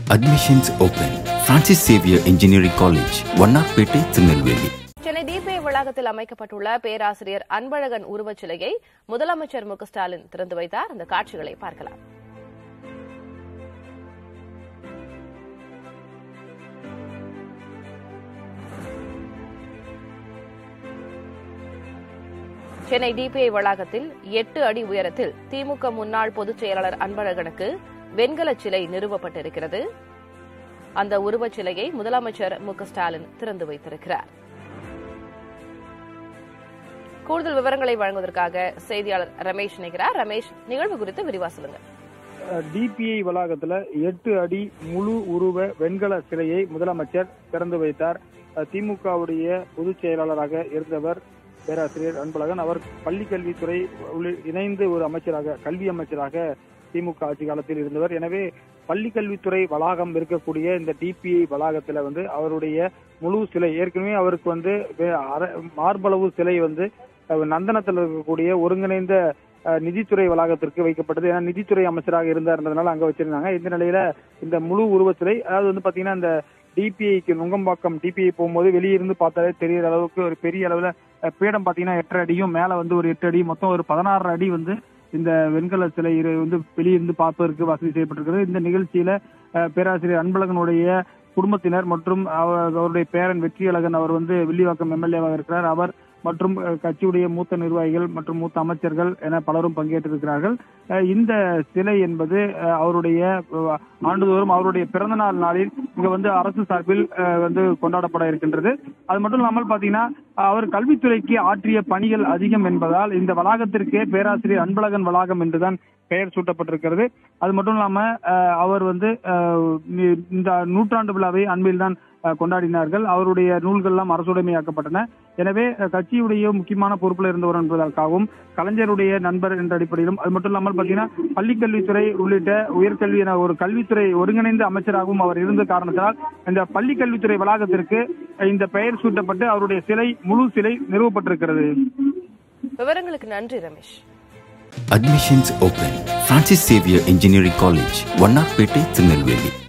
Admissions open. Francis Xavier Engineering College, Vannarpettai Tirunelveli Chennai DPI வளாகத்தில் அமைக்கப்பட்டுள்ள பேராசிரியர் அன்பழகன் உருவச் சிலையை முதலமைச்சர் மு க ஸ்டாலின் திறந்து வைத்தார் அந்த காட்சிகளை பார்க்கலாம் சென்னை டிபிஐ வளாகத்தில் எட்டு அடி உயரத்தில் திமுக முன்னாள் பொதுச் செயலாளர் அன்பழகனுக்கு வெண்கல சிலை நிறுவப்பட்டிருக்கிறது அந்த உருவச் சிலையை முதலமைச்சர் மு க ஸ்டாலின் திறந்து வைத்திருக்கிறார் கூடுதல் விவரங்களை வழங்குவதற்காக செய்தியாளர் ரமேஷ் இணைகிறார் ரமேஷ் நிகழ்வு குறித்து விரிவா சொல்லுங்க டிபிஐ வளாகத்துல எட்டு அடி முழு உருவ வெண்கல சிலையை முதலமைச்சர் திறந்து வைத்தார் அஹ் திமுகவுடைய பொதுச் செயலாளராக இருந்தவர் பேராசிரியர் அன்பழகன் அவர் பள்ளிக்கல்வித்துறை உள்ளி- இணைந்து ஒரு அமைச்சராக கல்வி அமைச்சராக திமுக ஆட்சி காலத்தில் இருந்தவர் எனவே பள்ளிக்கல்வித்துறை வளாகம் இருக்கக்கூடிய இந்த டிபிஐ வளாகத்துல வந்து அவருடைய முழு சிலை ஏற்கனவே அவருக்கு வந்து வே- அர- மார்பளவு சிலை வந்து அஹ், நந்தனத்தில் இருக்கக்கூடிய ஒருங்கிணைந்த அஹ், நிதித்துறை வளாகத்திற்கு வைக்கப்பட்டது ஏன்னா நிதித்துறை அமைச்சராக இருந்தார்ன்றதுனால அங்க வச்சிருந்தாங்க இந்த நிலையில இந்த முழு உருவச்சிலை அதாவது வந்து பாத்தீங்கன்னா இந்த டிபிஐக்கு நுங்கம்பாக்கம் டிபிஐ போகும்போது வெளியிருந்து பார்த்தாலே தெரியற அளவுக்கு ஒரு பெரிய அளவுல அஹ், பீடம் பாத்தீங்கன்னா எட்டரை அடியும் மேல வந்து ஒரு எட்டு அடி மொத்தம் ஒரு பதினாறு அடி வந்து இந்த வெண்கல சிலை இரு- வந்து வெளியிருந்து பார்ப்பதற்கு வசதி செய்யப்பட்டிருக்கிறது இந்த நிகழ்ச்சியில அஹ், பேராசிரியர் அன்பழகனுடைய குடும்பத்தினர் மற்றும் அவர் அவருடைய பேரன் வெற்றியழகன் அவர் வந்து வில்லிவாக்கம் எம்எல்ஏவாக இருக்கிறார் அவர் மற்றும் அஹ், கட்சியுடைய மூத்த நிர்வாகிகள் மற்றும் மூத்த அமைச்சர்கள் என பலரும் பங்கேற்றிருக்கிறார்கள் அஹ், இந்த சிலை என்பது அஹ், அவருடைய அஹ், ஆண்டுதோறும் அவருடைய பிறந்த நாள் நாளில் இங்க வந்து அரசு சார்பில் அஹ், வந்து கொண்டாடப்பட இருக்கின்றது அது மட்டும் இல்லாமல் பாத்தீங்கன்னா அவர் கல்வித்துறைக்கு ஆற்றிய பணிகள் அதிகம் என்பதால் இந்த வளாகத்திற்கே பேராசிரியர் அன்பழகன் வளாகம் என்றுதான் பெயர் சூட்டப்பட்டிருக்கிறது அது மட்டும் இல்லாம அஹ், அவர் வந்து அஹ், நி- இந்த நூற்றாண்டு விழாவை அண்மையில் தான் அஹ், கொண்டாடினார்கள் அவருடைய நூல்கள்லாம் அரசுடைமையாக்கப்பட்டன எனவே அஹ், கட்சியுடைய முக்கியமான பொறுப்புல இருந்தவர் என்பதற்காகவும் கலைஞருடைய நண்பர் என்ற அடிப்படையிலும் அது மட்டும் இல்லாமல் பாத்தீங்கன்னா பள்ளிக்கல்வித்துறை உள்ளிட்ட உயர்கல்வி என ஒரு கல்வித்துறை ஒருங்கிணைந்த அமைச்சராகவும் அவர் இருந்த காரணத்தால் இந்த பள்ளிக்கல்வித்துறை வளாகத்திற்கு இந்த பெயர் சூட்டப்பட்டு அவருடைய சிலை முழு சிலை நிறுவப்பட்டிருக்கிறது விவரங்களுக்கு நன்றி Ramesh Admissions open. Francis Xavier Engineering College, Vannarpettai Tirunelveli